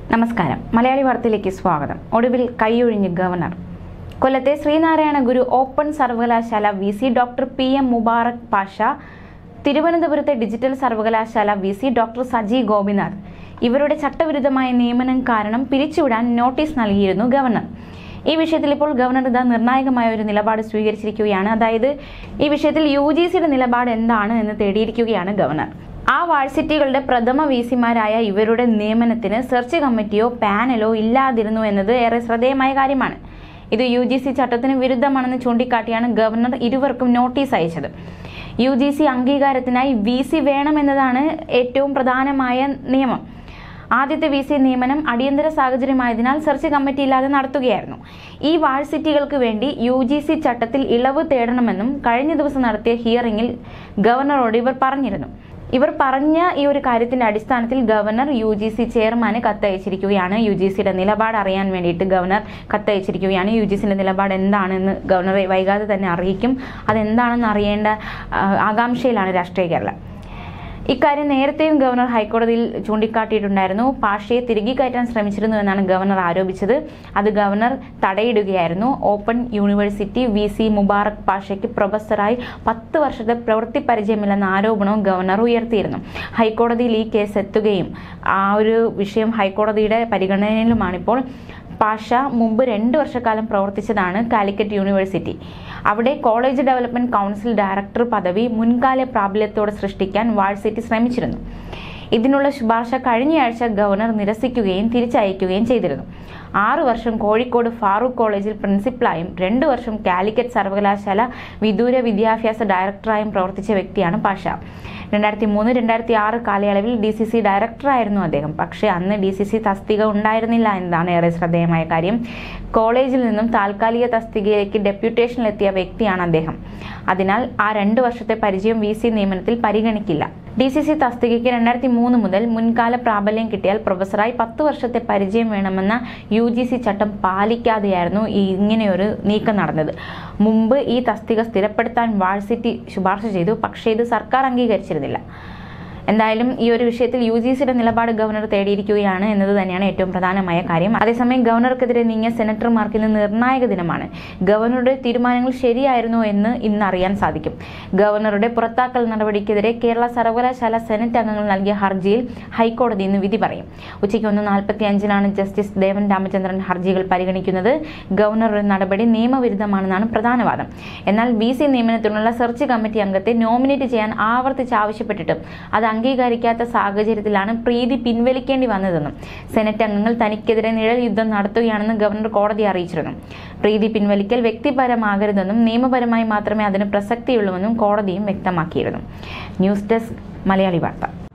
നമസ്കാരം മലയാളി വാർത്തയിലേക്ക് സ്വാഗതം ഒടുവിൽ കൈയൊഴിഞ്ഞ് ഗവർണർ കൊല്ലത്തെ ശ്രീനാരായണ ഗുരു ഓപ്പൺ സർവകലാശാല V C doctor P M Mubarak Pasha തിരുവനന്തപുരത്തെ ഡിജിറ്റൽ സർവകലാശാല V C doctor Saji Gopinath ഇവരുടെ ചട്ടവിരുദ്ധമായ നിയമനം കാരണം പിരിച്ചുവിടാൻ നോട്ടീസ് നൽകിയിരുന്നു ഗവർണർ ഈ വിഷയത്തിൽ ഇപ്പോൾ ഗവർണർ ഇതാ നിർണായകമായ ഒരു നിലപാട് സ്വീകരിച്ചിരിക്കുകയാണ് അതായത് ഈ വിഷയത്തിൽ യു ജി സിയുടെ നിലപാട് എന്താണ് എന്ന് തേടിയിരിക്കുകയാണ് ഗവർണർ ആ വാഴ്സിറ്റികളുടെ പ്രഥമ വി സിമാരായ ഇവരുടെ നിയമനത്തിന് സെർച്ച് കമ്മിറ്റിയോ പാനലോ ഇല്ലാതിരുന്നു എന്നത് ഏറെ ശ്രദ്ധേയമായ കാര്യമാണ് ഇത് യു ജി സി ചട്ടത്തിന് വിരുദ്ധമാണെന്ന് ചൂണ്ടിക്കാട്ടിയാണ് ഗവർണർ ഇരുവർക്കും നോട്ടീസ് അയച്ചത് യു ജി സി അംഗീകാരത്തിനായി വി സി വേണമെന്നതാണ് ഏറ്റവും പ്രധാനമായ നിയമം ആദ്യത്തെ വി സി നിയമനം അടിയന്തര സാഹചര്യമായതിനാൽ സെർച്ച് കമ്മിറ്റി ഇല്ലാതെ നടത്തുകയായിരുന്നു ഈ വാഴ്സിറ്റികൾക്ക് വേണ്ടി യു ജി സി ചട്ടത്തിൽ ഇളവ് തേടണമെന്നും കഴിഞ്ഞ ദിവസം നടത്തിയ ഹിയറിംഗിൽ ഗവർണറോട് ഇവർ പറഞ്ഞിരുന്നു ഇവർ പറഞ്ഞ ഈ ഒരു കാര്യത്തിന്റെ അടിസ്ഥാനത്തിൽ ഗവർണർ യു ജി സി ചെയർമാന് കത്തയച്ചിരിക്കുകയാണ് യു ജി സിയുടെ നിലപാട് അറിയാൻ വേണ്ടിയിട്ട് ഗവർണർ കത്തയച്ചിരിക്കുകയാണ് യു ജി സിന്റെ നിലപാട് എന്താണെന്ന് ഗവർണറെ വൈകാതെ തന്നെ അറിയിക്കും അതെന്താണെന്ന് അറിയേണ്ട ആ, ആകാംക്ഷയിലാണ് രാഷ്ട്രീയ കേരളം ഇക്കാര്യം നേരത്തെയും ഗവർണർ ഹൈക്കോടതിയിൽ ചൂണ്ടിക്കാട്ടിയിട്ടുണ്ടായിരുന്നു പാഷയെ തിരികെ കയറ്റാൻ ശ്രമിച്ചിരുന്നു എന്നാണ് ഗവർണർ ആരോപിച്ചത് അത് ഗവർണർ തടയിടുകയായിരുന്നു open university V C Mubarak പാഷയ്ക്ക് പ്രൊഫസറായി പത്ത് വർഷത്തെ പ്രവൃത്തി പരിചയമില്ലെന്ന ആരോപണവും ഗവർണർ ഉയർത്തിയിരുന്നു ഹൈക്കോടതിയിൽ ഈ കേസ് എത്തുകയും ആ ഒരു വിഷയം ഹൈക്കോടതിയുടെ പരിഗണനയിലുമാണിപ്പോൾ പാഷ മുമ്പ് രണ്ട് വർഷക്കാലം പ്രവർത്തിച്ചതാണ് കാലിക്കറ്റ് യൂണിവേഴ്സിറ്റി അവിടെ കോളേജ് ഡെവലപ്മെന്റ് കൗൺസിൽ ഡയറക്ടർ പദവി മുൻകാല പ്രാബല്യത്തോടെ സൃഷ്ടിക്കാൻ വാഴ്സിറ്റി ശ്രമിച്ചിരുന്നു ഇതിനുള്ള ശുപാർശ കഴിഞ്ഞയാഴ്ച ഗവർണർ നിരസിക്കുകയും തിരിച്ചയക്കുകയും ചെയ്തിരുന്നു ആറു വർഷം കോഴിക്കോട് ഫാറൂഖ് കോളേജിൽ പ്രിൻസിപ്പലായും രണ്ടു വർഷം കാലിക്കറ്റ് സർവകലാശാല വിദൂര വിദ്യാഭ്യാസ ഡയറക്ടറായും പ്രവർത്തിച്ച വ്യക്തിയാണ് പാഷ രണ്ടായിരത്തി മൂന്ന് രണ്ടായിരത്തി ആറ് കാലയളവിൽ ഡി സി സി ഡയറക്ടറായിരുന്നു അദ്ദേഹം പക്ഷേ അന്ന് ഡി സി സി തസ്തിക ഉണ്ടായിരുന്നില്ല എന്നതാണ് ഏറെ ശ്രദ്ധേയമായ കാര്യം കോളേജിൽ നിന്നും താൽക്കാലിക തസ്തികയിലേക്ക് ഡെപ്യൂട്ടേഷനിലെത്തിയ വ്യക്തിയാണ് അദ്ദേഹം അതിനാൽ ആ രണ്ട് വർഷത്തെ പരിചയം വി സി നിയമനത്തിൽ പരിഗണിക്കില്ല ഡി സി സി തസ്തികയ്ക്ക് രണ്ടായിരത്തി മൂന്ന് മുതൽ മുൻകാല പ്രാബല്യം കിട്ടിയാൽ പ്രൊഫസറായി പത്ത് വർഷത്തെ പരിചയം വേണമെന്ന യു ജി സി ചട്ടം പാലിക്കാതെയായിരുന്നു ഈ ഇങ്ങനെയൊരു നീക്കം നടന്നത് മുമ്പ് ഈ തസ്തിക സ്ഥിരപ്പെടുത്താൻ വാഴ്സിറ്റി ശുപാർശ ചെയ്തു പക്ഷേ ഇത് സർക്കാർ അംഗീകരിച്ചിരുന്നില്ല എന്തായാലും ഈ ഒരു വിഷയത്തിൽ യു ജി സിയുടെ നിലപാട് ഗവർണർ തേടിയിരിക്കുകയാണ് എന്നത് തന്നെയാണ് ഏറ്റവും പ്രധാനമായ കാര്യം അതേസമയം ഗവർണർക്കെതിരെ നീങ്ങിയ സെനറ്റർമാർക്ക് ഇന്ന് നിർണായക ദിനമാണ് ഗവർണറുടെ തീരുമാനങ്ങൾ ശരിയായിരുന്നോ എന്ന് ഇന്ന് അറിയാൻ സാധിക്കും ഗവർണറുടെ പുറത്താക്കൽ നടപടിക്കെതിരെ കേരള സർവകലാശാല സെനറ്റ് അംഗങ്ങൾ നൽകിയ ഹർജിയിൽ ഹൈക്കോടതി ഇന്ന് വിധി പറയും ഉച്ചയ്ക്ക് ഒന്ന് നാൽപ്പത്തി അഞ്ചിനാണ് ജസ്റ്റിസ് ദേവൻ രാമചന്ദ്രൻ ഹർജികൾ പരിഗണിക്കുന്നത് ഗവർണറുടെ നടപടി നിയമവിരുദ്ധമാണെന്നാണ് പ്രധാന വാദം എന്നാൽ വി സി നിയമനത്തിനുള്ള സെർച്ച് കമ്മിറ്റി അംഗത്തെ നോമിനേറ്റ് ചെയ്യാൻ ആവർത്തിച്ച് ആവശ്യപ്പെട്ടിട്ടും അത് അംഗീകരിക്കാത്ത സാഹചര്യത്തിലാണ് പ്രീതി പിൻവലിക്കേണ്ടി വന്നതെന്നും സെനറ്റ് അംഗങ്ങൾ തനിക്കെതിരെ നിഴൽ യുദ്ധം നടത്തുകയാണെന്ന് ഗവർണർ കോടതി അറിയിച്ചിരുന്നു പ്രീതി പിൻവലിക്കൽ വ്യക്തിപരമാകരുതെന്നും നിയമപരമായി മാത്രമേ അതിന് പ്രസക്തിയുള്ളൂവെന്നും കോടതിയും വ്യക്തമാക്കിയിരുന്നു ന്യൂസ് ഡെസ്ക് മലയാളി വാർത്ത